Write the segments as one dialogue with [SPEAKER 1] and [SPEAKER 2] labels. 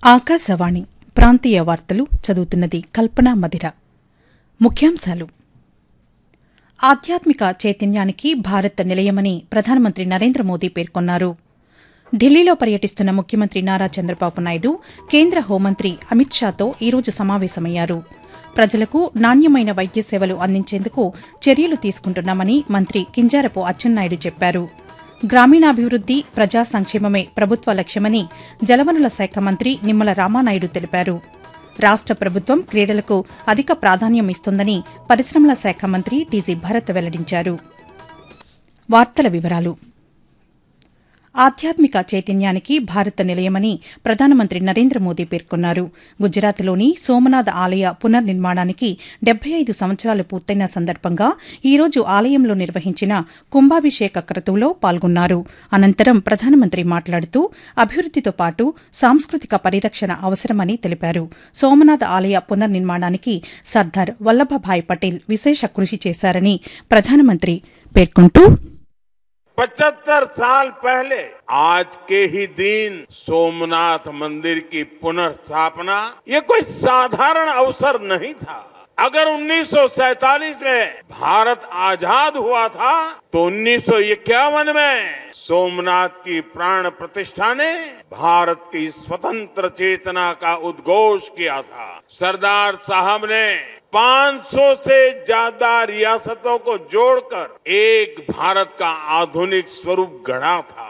[SPEAKER 1] ఆకాశవాణి ప్రాంతీయ వార్తలు చదువుతున్నది కల్పన మదిర ముఖ్యాంశాలు ఆధ్యాత్మిక చైతన్యానికి భారత్ నిలయమని ప్రధానమంత్రి నరేంద్ర మోదీ పేర్కొన్నారు ఢిల్లీలో పర్యటిస్తున్న ముఖ్యమంత్రి నారా చంద్రబాబు నాయుడు కేంద్ర హోంమంత్రి అమిత్ షాతో ఈరోజు సమావేశమయ్యారు ప్రజలకు నాణ్యమైన వైద్య సేవలు అందించేందుకు చర్యలు తీసుకుంటున్నామని మంత్రి కింజారపు అచ్చెన్నాయుడు చెప్పారు గ్రామీణాభివృద్ది ప్రజా సంక్షేమమే ప్రభుత్వ లక్ష్యమని జలవనుల శాఖ మంత్రి నిమ్మల రామానాయుడు తెలిపారు రాష్ట ప్రభుత్వం క్రీడలకు అధిక ప్రాధాన్యం ఇస్తుందని పరిశ్రమల శాఖ మంత్రి టీజీ భరత్ వెల్లడించారు వార్తల వివరాలు ఆధ్యాత్మిక చైతన్యానికి భారత్ నిలయమని ప్రధానమంత్రి నరేంద్ర మోదీ పేర్కొన్నారు గుజరాత్లోని సోమనాథ్ ఆలయ పునర్నిర్మాణానికి డెబ్బై ఐదు సంవత్సరాలు పూర్తయిన సందర్భంగా ఈ రోజు ఆలయంలో నిర్వహించిన కుంభాభిషేక క్రతువులో పాల్గొన్నారు అనంతరం ప్రధానమంత్రి మాట్లాడుతూ అభివృద్దితో పాటు సాంస్కృతిక పరిరక్షణ అవసరమని తెలిపారు సోమనాథ్ ఆలయ పునర్నిర్మాణానికి సర్దార్ వల్లభభాయ్ పటేల్ విశేష కృషి చేశారని ప్రధానమంత్రి పేర్కొంటూ
[SPEAKER 2] पचहत्तर साल पहले आज के ही दिन सोमनाथ मंदिर की पुनर्स्थापना ये कोई साधारण अवसर नहीं था अगर 1947 में भारत आजाद हुआ था तो 1951 में सोमनाथ की प्राण प्रतिष्ठा ने भारत की स्वतंत्र चेतना का उद्घोष किया था सरदार साहब ने 500 से ज्यादा रियासतों को जोड़कर एक भारत का आधुनिक स्वरूप गढ़ा था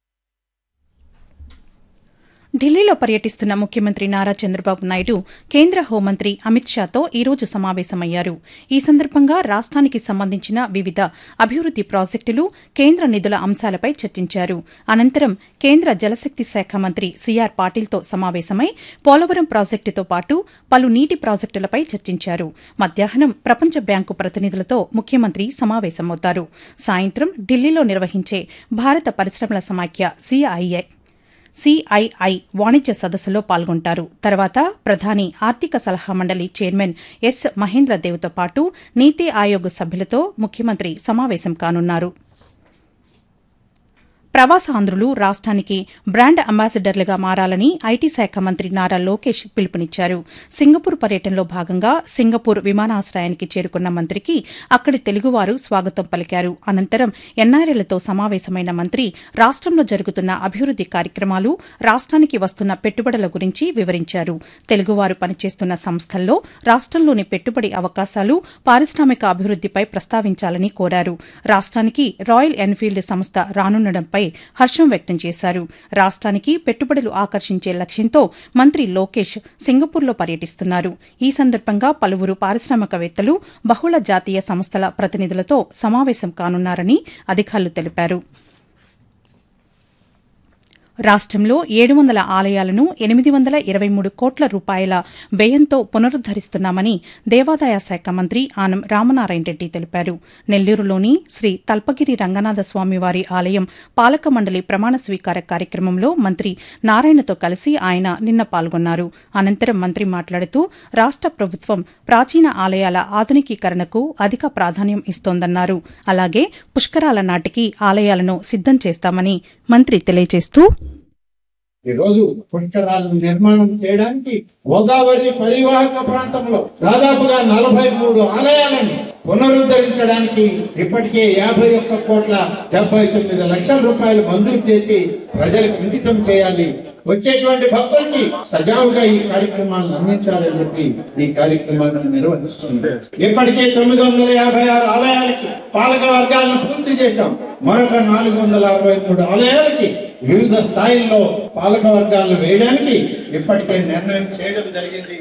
[SPEAKER 1] ఢిల్లీలో పర్యటిస్తున్న ముఖ్యమంత్రి నారా చంద్రబాబు నాయుడు కేంద్ర హోంమంత్రి అమిత్ షాతో ఈ రోజు సమావేశమయ్యారు ఈ సందర్భంగా రాష్ట్రానికి సంబంధించిన వివిధ అభివృద్ది ప్రాజెక్టులు కేంద్ర నిధుల అంశాలపై చర్చించారు అనంతరం కేంద్ర జలశక్తి శాఖ మంత్రి సిఆర్ పాటిల్తో సమావేశమై పోలవరం ప్రాజెక్టుతో పాటు పలు నీటి ప్రాజెక్టులపై చర్చించారు మధ్యాహ్నం ప్రపంచ బ్యాంకు ప్రతినిధులతో ముఖ్యమంత్రి సమావేశమవుతారు సాయంత్రం ఢిల్లీలో నిర్వహించే భారత పరిశ్రమల సమాఖ్య సిఐఐ సిఐఐ వాణిజ్య సదస్సులో పాల్గొంటారు తర్వాత ప్రధాని ఆర్థిక సలహా మండలి చైర్మన్ ఎస్ మహేంద్రదేవ్తో పాటు నీతి ఆయోగ్ సభ్యులతో ముఖ్యమంత్రి సమావేశం కానున్నారు ప్రవాసాంధ్రులు రాష్ట్రానికి బ్రాండ్ అంబాసిడర్లుగా మారాలని ఐటీ శాఖ మంత్రి నారా లోకేష్ పిలుపునిచ్చారు సింగపూర్ పర్యటనలో భాగంగా సింగపూర్ విమానాశ్రయానికి చేరుకున్న మంత్రికి అక్కడి తెలుగువారు స్వాగతం పలికారు అనంతరం ఎన్ఆర్ఎలతో సమావేశమైన మంత్రి రాష్టంలో జరుగుతున్న అభివృద్ది కార్యక్రమాలు రాష్ట్రానికి వస్తున్న పెట్టుబడుల గురించి వివరించారు తెలుగువారు పనిచేస్తున్న సంస్థల్లో రాష్ట్రంలోని పెట్టుబడి అవకాశాలు పారిశ్రామిక అభివృద్దిపై ప్రస్తావించాలని కోరారు రాష్ట్రానికి రాయల్ ఎన్ఫీల్డ్ సంస్థ రానుండడంపై హర్షం వ్యక్తం చేశారు రాష్ట్రానికి పెట్టుబడులు ఆకర్షించే లక్ష్యంతో మంత్రి లోకేష్ సింగపూర్లో పర్యటిస్తున్నారు ఈ సందర్భంగా పలువురు పారిశ్రామికవేత్తలు బహుళ జాతీయ సంస్థల ప్రతినిధులతో సమావేశం కానున్నారని అధికారులు తెలిపారు రాష్ట్రంలో ఏడు వందల ఆలయాలను ఎనిమిది వందల ఇరవై మూడు కోట్ల రూపాయల వ్యయంతో పునరుద్దరిస్తున్నామని దేవాదాయ శాఖ మంత్రి ఆనం రామనారాయణ రెడ్డి తెలిపారు నెల్లూరులోని శ్రీ తల్పగిరి రంగనాథ స్వామివారి ఆలయం పాలక మండలి ప్రమాణ స్వీకార కార్యక్రమంలో మంత్రి నారాయణతో కలిసి ఆయన నిన్న పాల్గొన్నారు అనంతరం మంత్రి మాట్లాడుతూ రాష్ట ప్రభుత్వం ప్రాచీన ఆలయాల ఆధునికీకరణకు అధిక ప్రాధాన్యం ఇస్తోందన్నారు అలాగే పుష్కరాల నాటికి ఆలయాలను సిద్దం చేస్తామని మంత్రి తెలియజేస్తూ
[SPEAKER 3] ఈ రోజు పుష్కరాలు నిర్మాణం చేయడానికి గోదావరి పరివాహక ప్రాంతంలో దాదాపుగా నలభై మూడు ఆలయాలను పునరుద్ధరించడానికి ఇప్పటికే యాభై ఒక్క కోట్ల డెబ్బై తొమ్మిది లక్షల రూపాయలు మంజూరు చేసి ప్రజలకు అంకితం చేయాలి వచ్చేటువంటి భక్తులకి సజావుగా ఈ కార్యక్రమాలను అందించాలని చెప్పి ఈ కార్యక్రమాలను నిర్వహిస్తుంది ఇప్పటికే తొమ్మిది వందల యాభై ఆరు ఆలయాలకి పాలక వర్గాలను పూర్తి చేశాం మరొక నాలుగు వందల అరవై మూడు ఆలయాలకి వివిధ స్థాయిల్లో పాలక వర్గాలను వేయడానికి ఇప్పటికే నిర్ణయం చేయడం జరిగింది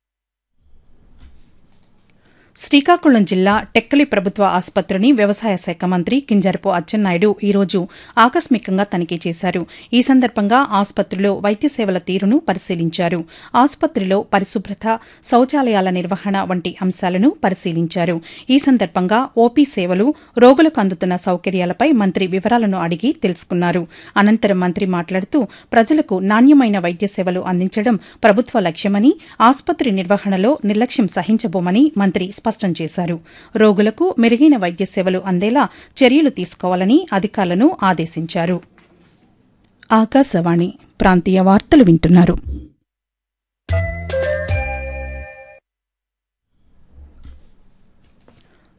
[SPEAKER 1] శ్రీకాకుళం జిల్లా టెక్కలి ప్రభుత్వ ఆసుపత్రిని వ్యవసాయ శాఖ మంత్రి కింజరపు అచ్చెన్నాయుడు ఈరోజు ఆకస్మికంగా తనిఖీ చేశారు ఈ సందర్భంగా ఆసుపత్రిలో వైద్య సేవల తీరును పరిశీలించారు ఆసుపత్రిలో పరిశుభ్రత శౌచాలయాల నిర్వహణ వంటి అంశాలను పరిశీలించారు ఈ సందర్భంగా ఓపీ సేవలు రోగులకు అందుతున్న సౌకర్యాలపై మంత్రి వివరాలను అడిగి తెలుసుకున్నారు అనంతరం మంత్రి మాట్లాడుతూ ప్రజలకు నాణ్యమైన వైద్య సేవలు అందించడం ప్రభుత్వ లక్ష్యమని ఆసుపత్రి నిర్వహణలో నిర్లక్ష్యం సహించబోమని మంత్రి స్పష్టం చేశారు రోగులకు మెరుగైన వైద్య సేవలు అందేలా చర్యలు తీసుకోవాలని అధికారులను ఆదేశించారు ఆకాశవాణి ప్రాంతీయ వార్తలు వింటున్నారు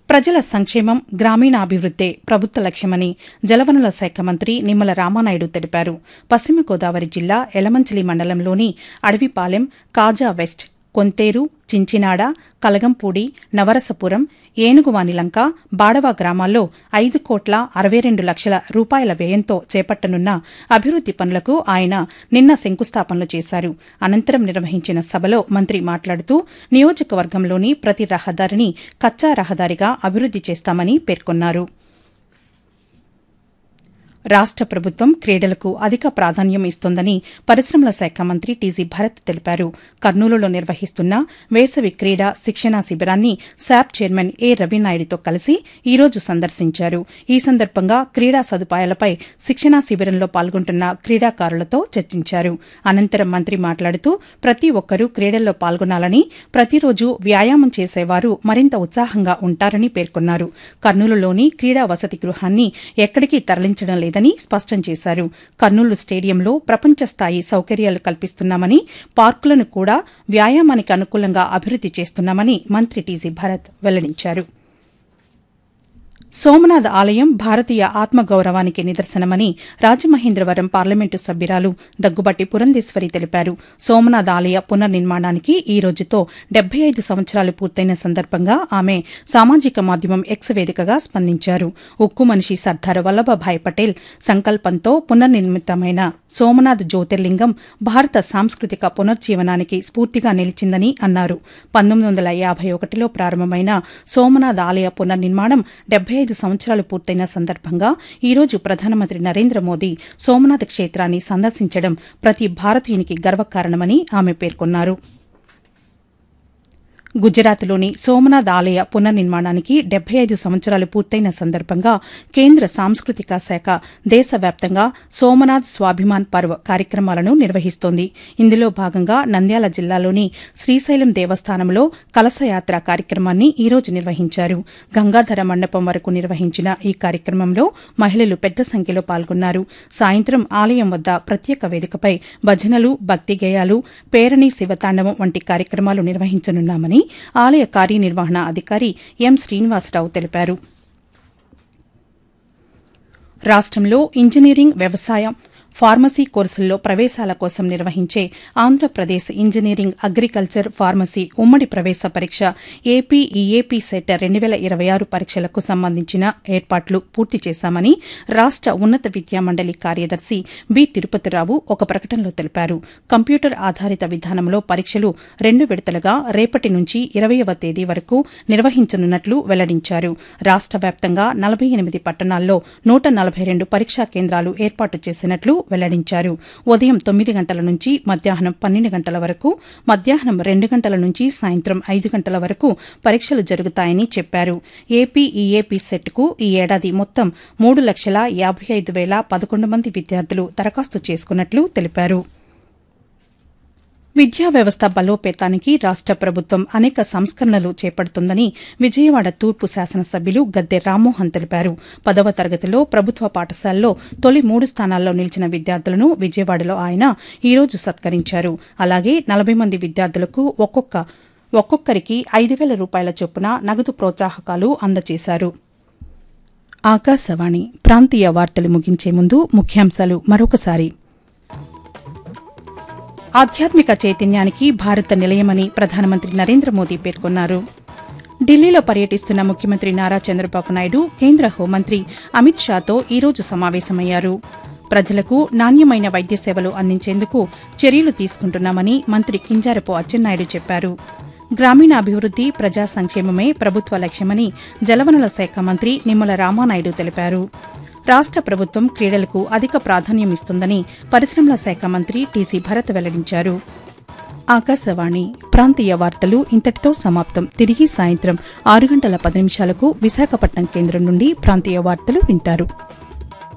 [SPEAKER 1] ప్రజల సంక్షేమం గ్రామీణాభివృద్దే ప్రభుత్వ లక్ష్యమని జలవనరుల శాఖ మంత్రి నిమ్మల రామానాయుడు తెలిపారు పశ్చిమ గోదావరి జిల్లా ఎలమంచిలి మండలంలోని అడవిపాలెం కాజా వెస్ట్ కొంతేరు చించినాడ కలగంపూడి నవరసపురం ఏనుగువానిలంక బాడవ గ్రామాల్లో ఐదు కోట్ల అరవై రెండు లక్షల రూపాయల వ్యయంతో చేపట్టనున్న అభివృద్ది పనులకు ఆయన నిన్న శంకుస్థాపనలు చేశారు అనంతరం నిర్వహించిన సభలో మంత్రి మాట్లాడుతూ నియోజకవర్గంలోని ప్రతి రహదారిని కచ్చా రహదారిగా అభివృద్ది చేస్తామని పేర్కొన్నారు రాష్ట ప్రభుత్వం క్రీడలకు అధిక ప్రాధాన్యం ఇస్తోందని పరిశ్రమల శాఖ మంత్రి టీజీ భరత్ తెలిపారు కర్నూలులో నిర్వహిస్తున్న వేసవి క్రీడా శిక్షణా శిబిరాన్ని శాప్ చైర్మన్ ఏ రవినాయుడుతో కలిసి ఈ రోజు సందర్శించారు ఈ సందర్భంగా క్రీడా సదుపాయాలపై శిక్షణా శిబిరంలో పాల్గొంటున్న క్రీడాకారులతో చర్చించారు అనంతరం మంత్రి మాట్లాడుతూ ప్రతి ఒక్కరూ క్రీడల్లో పాల్గొనాలని ప్రతిరోజు వ్యాయామం చేసేవారు మరింత ఉత్సాహంగా ఉంటారని పేర్కొన్నారు కర్నూలులోని క్రీడా వసతి గృహాన్ని ఎక్కడికి తరలించడం లేదని స్పష్టం చేశారు కర్నూలు స్టేడియంలో ప్రపంచ స్థాయి సౌకర్యాలు కల్పిస్తున్నామని పార్కులను కూడా వ్యాయామానికి అనుకూలంగా అభివృద్ది చేస్తున్నామని మంత్రి టీజీ భరత్ వెల్లడించారు సోమనాథ్ ఆలయం భారతీయ ఆత్మగౌరవానికి నిదర్శనమని రాజమహేంద్రవరం పార్లమెంటు సభ్యురాలు దగ్గుబట్టి పురంధేశ్వరి తెలిపారు సోమనాథ్ ఆలయ పునర్నిర్మాణానికి ఈ రోజుతో డెబ్బై ఐదు సంవత్సరాలు పూర్తయిన సందర్భంగా ఆమె సామాజిక మాధ్యమం ఎక్స్ వేదికగా స్పందించారు ఉక్కు మనిషి సర్దార్ వల్లభభాయ్ పటేల్ సంకల్పంతో పునర్నిర్మితమైన సోమనాథ్ జ్యోతిర్లింగం భారత సాంస్కృతిక పునర్జీవనానికి స్ఫూర్తిగా నిలిచిందని అన్నారు పంతొమ్మిది వందల యాభై ఒకటిలో ప్రారంభమైన సోమనాథ్ ఆలయ పునర్నిర్మాణం డెబ్బై ఐదు సంవత్సరాలు పూర్తయిన సందర్భంగా ఈ రోజు ప్రధానమంత్రి నరేంద్ర మోదీ సోమనాథ్ క్షేత్రాన్ని సందర్శించడం ప్రతి భారతీయునికి గర్వకారణమని ఆమె పేర్కొన్నారు గుజరాత్లోని సోమనాథ్ ఆలయ పునర్నిర్మాణానికి డెబ్బై ఐదు సంవత్సరాలు పూర్తయిన సందర్భంగా కేంద్ర సాంస్కృతిక శాఖ దేశవ్యాప్తంగా సోమనాథ్ స్వాభిమాన్ పర్వ్ కార్యక్రమాలను నిర్వహిస్తోంది ఇందులో భాగంగా నంద్యాల జిల్లాలోని శ్రీశైలం దేవస్థానంలో కలశయాత్ర కార్యక్రమాన్ని ఈ రోజు నిర్వహించారు గంగాధర మండపం వరకు నిర్వహించిన ఈ కార్యక్రమంలో మహిళలు పెద్ద సంఖ్యలో పాల్గొన్నారు సాయంత్రం ఆలయం వద్ద ప్రత్యేక వేదికపై భజనలు భక్తి గేయాలు పేరణి శివతాండవం వంటి కార్యక్రమాలు నిర్వహించనున్నామని ఆలయ కార్యనిర్వహణ అధికారి ఎం శ్రీనివాసరావు తెలిపారు రాష్ట్రంలో ఇంజనీరింగ్ వ్యవసాయం ఫార్మసీ కోర్సుల్లో ప్రవేశాల కోసం నిర్వహించే ఆంధ్రప్రదేశ్ ఇంజనీరింగ్ అగ్రికల్చర్ ఫార్మసీ ఉమ్మడి ప్రవేశ పరీక్ష ఏపీ ఈఏపీ సెట్ రెండు వేల ఇరవై ఆరు పరీక్షలకు సంబంధించిన ఏర్పాట్లు పూర్తి చేశామని రాష్ట ఉన్నత విద్యా మండలి కార్యదర్శి బి తిరుపతిరావు ఒక ప్రకటనలో తెలిపారు కంప్యూటర్ ఆధారిత విధానంలో పరీక్షలు రెండు విడతలుగా రేపటి నుంచి ఇరవయవ తేదీ వరకు నిర్వహించనున్నట్లు వెల్లడించారు రాష్ట వ్యాప్తంగా నలభై ఎనిమిది పట్టణాల్లో నూట నలభై రెండు పరీక్షా కేంద్రాలు ఏర్పాటు చేసినట్లు వెల్లడించారు ఉదయం తొమ్మిది గంటల నుంచి మధ్యాహ్నం పన్నెండు గంటల వరకు మధ్యాహ్నం రెండు గంటల నుంచి సాయంత్రం ఐదు గంటల వరకు పరీక్షలు జరుగుతాయని చెప్పారు ఏపీ ఈఏపీ సెట్కు ఈ ఏడాది మొత్తం మూడు లక్షల యాభై ఐదు వేల పదకొండు మంది విద్యార్థులు దరఖాస్తు చేసుకున్నట్లు తెలిపారు విద్యా వ్యవస్థ బలోపేతానికి రాష్ట ప్రభుత్వం అనేక సంస్కరణలు చేపడుతుందని విజయవాడ తూర్పు శాసనసభ్యులు గద్దె రామ్మోహన్ తెలిపారు పదవ తరగతిలో ప్రభుత్వ పాఠశాలలో తొలి మూడు స్థానాల్లో నిలిచిన విద్యార్థులను విజయవాడలో ఆయన ఈ రోజు సత్కరించారు అలాగే నలభై మంది విద్యార్థులకు ఒక్కొక్క ఒక్కొక్కరికి ఐదు వేల రూపాయల చొప్పున నగదు ప్రోత్సాహకాలు అందజేశారు ఆకాశవాణి ప్రాంతీయ వార్తలు ముగించే ముందు ముఖ్యాంశాలు మరొకసారి ఆధ్యాత్మిక చైతన్యానికి భారత నిలయమని ప్రధానమంత్రి నరేంద్ర మోదీ పేర్కొన్నారు ఢిల్లీలో పర్యటిస్తున్న ముఖ్యమంత్రి నారా చంద్రబాబు నాయుడు కేంద్ర హోంమంత్రి అమిత్ షాతో ఈరోజు సమావేశమయ్యారు ప్రజలకు నాణ్యమైన వైద్య సేవలు అందించేందుకు చర్యలు తీసుకుంటున్నామని మంత్రి కింజారపు అచ్చెన్నాయుడు చెప్పారు గ్రామీణాభివృద్ది ప్రజా సంక్షేమమే ప్రభుత్వ లక్ష్యమని జలవనరుల శాఖ మంత్రి నిమ్మల రామానాయుడు తెలిపారు రాష్ట ప్రభుత్వం క్రీడలకు అధిక ప్రాధాన్యం ఇస్తుందని పరిశ్రమల శాఖ మంత్రి టీసీ భరత్ వెల్లడించారు ఆకాశవాణి ప్రాంతీయ వార్తలు ఇంతటితో సమాప్తం తిరిగి సాయంత్రం ఆరు గంటల పది నిమిషాలకు విశాఖపట్నం కేంద్రం నుండి ప్రాంతీయ వార్తలు వింటారు